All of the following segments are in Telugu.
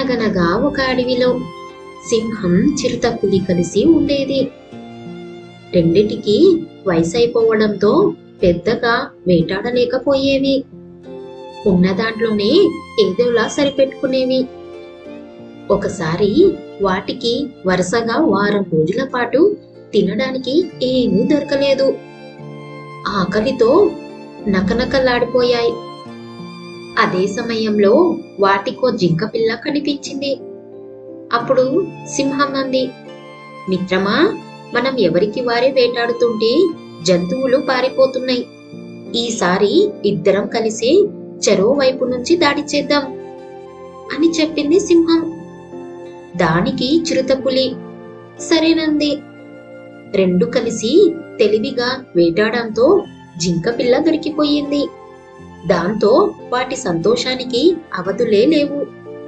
అనగనగా ఒక అడవిలో సింహం చిరుతపులి కలిసి ఉండేది రెండిటికి వయసైపోవడంతో పెద్దగా వేటాడలేకపోయేవి ఉన్న దాంట్లోనే ఏదోలా సరిపెట్టుకునేవి ఒకసారి వాటికి వరుసగా వారం రోజుల పాటు తినడానికి ఏమీ దొరకలేదు ఆకలితో నకనకలాడిపోయాయి అదే సమయంలో వాటికో జింక పిల్ల కనిపించింది అప్పుడు సింహం అంది మిత్రమా మనం ఎవరికి వారే వేటాడుతుంటే జంతువులు పారిపోతున్నాయి ఈసారి ఇద్దరం కలిసి చెరో వైపు నుంచి దాడి చేద్దాం అని చెప్పింది సింహం దానికి చిరుతపులి సరేనంది రెండు కలిసి తెలివిగా వేటాడంతో జింక పిల్ల దొరికిపోయింది దాంతో వాటి సంతోషానికి అవధులే లేవు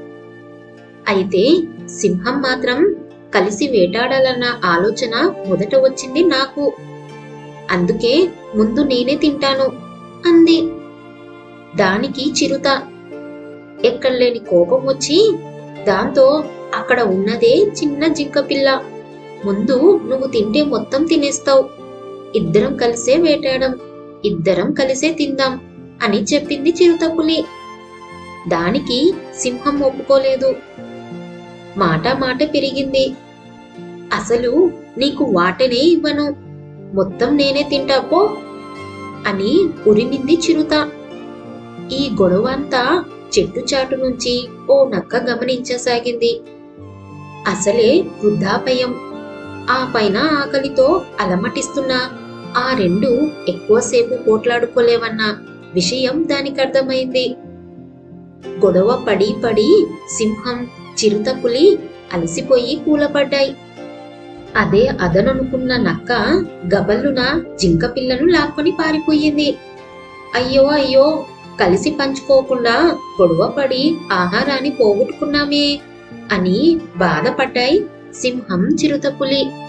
అయితే సింహం మాత్రం కలిసి వేటాడాలన్న ఆలోచన మొదట వచ్చింది నాకు అందుకే ముందు నేనే తింటాను అంది దానికి చిరుత ఎక్కడలేని కోపం వచ్చి దాంతో అక్కడ ఉన్నదే చిన్న జింక పిల్ల ముందు నువ్వు తింటే మొత్తం తినేస్తావు ఇద్దరం కలిసే వేటాడం ఇద్దరం కలిసే తిందాం అని చెప్పింది చిరుతపులి దానికి సింహం ఒప్పుకోలేదు మాట మాట పెరిగింది అసలు నీకు వాటనే ఇవ్వను మొత్తం నేనే తింటాపో అని ఉరిమింది చిరుత ఈ గొడవ అంతా చెట్టు చాటు నుంచి ఓ నక్క గమనించసాగింది అసలే వృద్ధాపయం ఆ పైన ఆకలితో అలమటిస్తున్న ఆ రెండు ఎక్కువసేపు పోట్లాడుకోలేవన్న విషయం దానికి అర్థమైంది గొడవ పడి పడి సింహం చిరుతపులి అలసిపోయి కూలపడ్డాయి అదే అదననుకున్న నక్క గబల్లున జింక పిల్లను లాక్కొని పారిపోయింది అయ్యో అయ్యో కలిసి పంచుకోకుండా గొడవ పడి ఆహారాన్ని పోగొట్టుకున్నామే అని బాధపడ్డాయి సింహం చిరుతపులి